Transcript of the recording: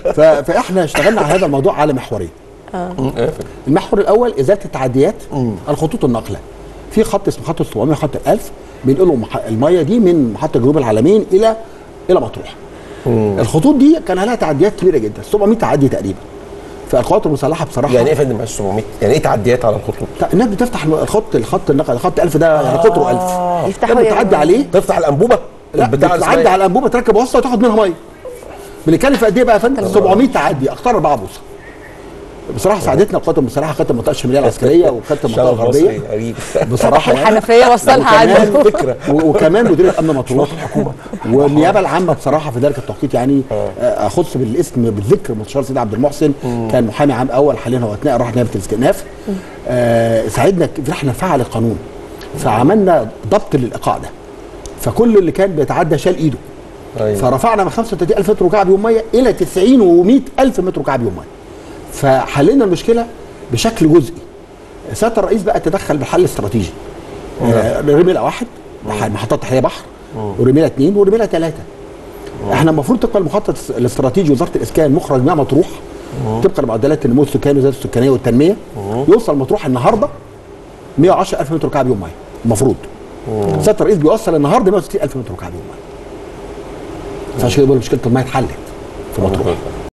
ف- فاحنا اشتغلنا على هذا الموضوع على محورين المحور الاول ازاله التعديات الخطوط النقله في خط اسمه خط 700 خط الألف بينقلوا مح- الميه دي من محطه جنوب العالمين الى الى مطروح الخطوط دي كان عليها تعديات كبيره جدا 700 تعدي تقريبا فالقوات المسلحه بصراحه يعني ايه يا فندم معلش 700 يعني ايه تعديات على الخطوط لا، الناس بتفتح الخط الخط النقل خط 1000 ده يعني قطره 1000 يفتحوا لما تعدي يعني- عليه تفتح الانبوبه لا البتاع اللي بتعدي اسمها على الانبوبه تركب وسطه وتاخد منها ميه بنتكلم في قد ايه بقى يا فندم 700 تعدي اختار 4 بوصه بصراحه ساعدتنا القوات المسلحه خدت المنطقه الشماليه العسكريه وخدت المنطقه شغل مصري الغربيه غريب بصراحه يعني. الحنفيه وصلها وكمان عنده فكره و- وكمان مديريه امن مطروح الحكومه والنيابه العامه بصراحه في ذلك التوقيت يعني آه، اخص بالاسم بالذكر مستشار سيد عبد المحسن كان محامي عام اول حاليا هو اثناء راح نيابه الاستئناف آه، ساعدنا ك- احنا نفعل القانون فعملنا ضبط للايقاع ده فكل اللي كان بيتعدى شال ايده أيوة. فرفعنا من 35000 متر مكعب يوم ميه الى 90 و100000 متر مكعب يوم ميه فحلينا المشكله بشكل جزئي سياده الرئيس بقى تدخل بحل استراتيجي آه، رميله واحد بح- محطات تحليه بحر ورميله اثنين ورميله ثلاثه احنا المفروض طبقا المخطط الاستراتيجي وزاره الاسكان مخرج مياه مطروح طبقا لمعدلات النمو السكاني وزاره السكانيه والتنميه يوصل مطروح النهارده 110000 متر مكعب يوم ميه المفروض سياده الرئيس بيوصل النهارده 160000 متر مكعب يوم ميه فعشان كده بقول مشكله الميه اتحلت في مطروح